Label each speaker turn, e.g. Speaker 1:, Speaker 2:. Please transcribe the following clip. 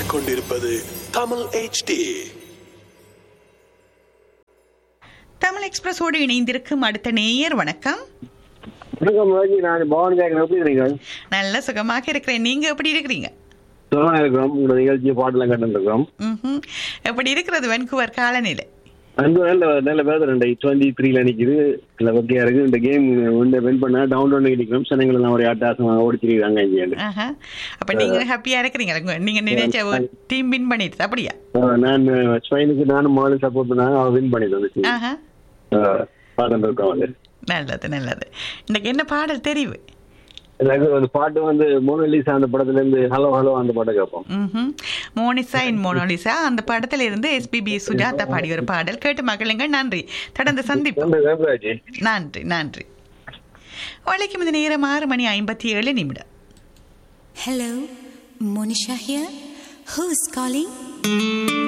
Speaker 1: கேட்டுக்கொண்டிருப்பது தமிழ் HD
Speaker 2: தமிழ் எக்ஸ்பிரஸோடு இணைந்திருக்கும் அடுத்த நேயர் வணக்கம்
Speaker 3: வணக்கம் ராஜி நான் பவன் கேட்கிறேன் எப்படி இருக்கீங்க
Speaker 2: நல்ல சுகமாக இருக்கிறேன் நீங்க எப்படி இருக்கிறீங்க
Speaker 3: சுகமா இருக்கிறோம் உங்களோட நிகழ்ச்சியை பாட்டெல்லாம் கேட்டுருக்கோம்
Speaker 2: ம்ஹும். எப்படி இருக்கிறது வென்குவர் காலநிலை
Speaker 3: அந்த நல்ல நல்ல பேர் ரெண்டு டுவெண்ட்டி த்ரீல நிக்குது நல்ல பத்தியா இருக்கு இந்த கேம் வந்து வின் பண்ண டவுன் டவுன் நிற்கிறோம் சனங்கள் எல்லாம் ஒரு ஆட்டாசம் ஓடிச்சிருக்காங்க இங்கே
Speaker 2: ஆஹா. அப்ப நீங்க ஹாப்பியா இருக்கிறீங்க உங்க- நீங்க நினைச்ச டீம் வின் பண்ணிட்டு அப்படியா
Speaker 3: நான் ஸ்பெயினுக்கு நானும் மாலும் சப்போர்ட் பண்ணாங்க அவன் வின் பண்ணி தந்துச்சு
Speaker 2: ஆஹா.
Speaker 3: பார்த்துட்டு இருக்கோம் அது
Speaker 2: நல்லது நல்லது இன்னைக்கு என்ன பாடல் தெரிவு
Speaker 3: எனக்கு அந்த பாட்டு வந்து மோனலிசா அந்த படத்துல இருந்து ஹலோ ஹலோ அந்த பாட்டை கேட்போம்
Speaker 2: ம்ஹும். மோனிசா இன் மோனோலிசா அந்த படத்துல இருந்து எஸ்பிபி சுஜாதா பாடிய ஒரு பாடல் கேட்டு மகளுங்க நன்றி தொடர்ந்து சந்திப்போம்
Speaker 3: நன்றி நன்றி ராஜி
Speaker 2: நன்றி நன்றி உழைக்கும் இந்த நேரம் ஆறு மணி ஐம்பத்தி ஏழு நிமிடம்
Speaker 4: Hello, Monisha here. Who's calling?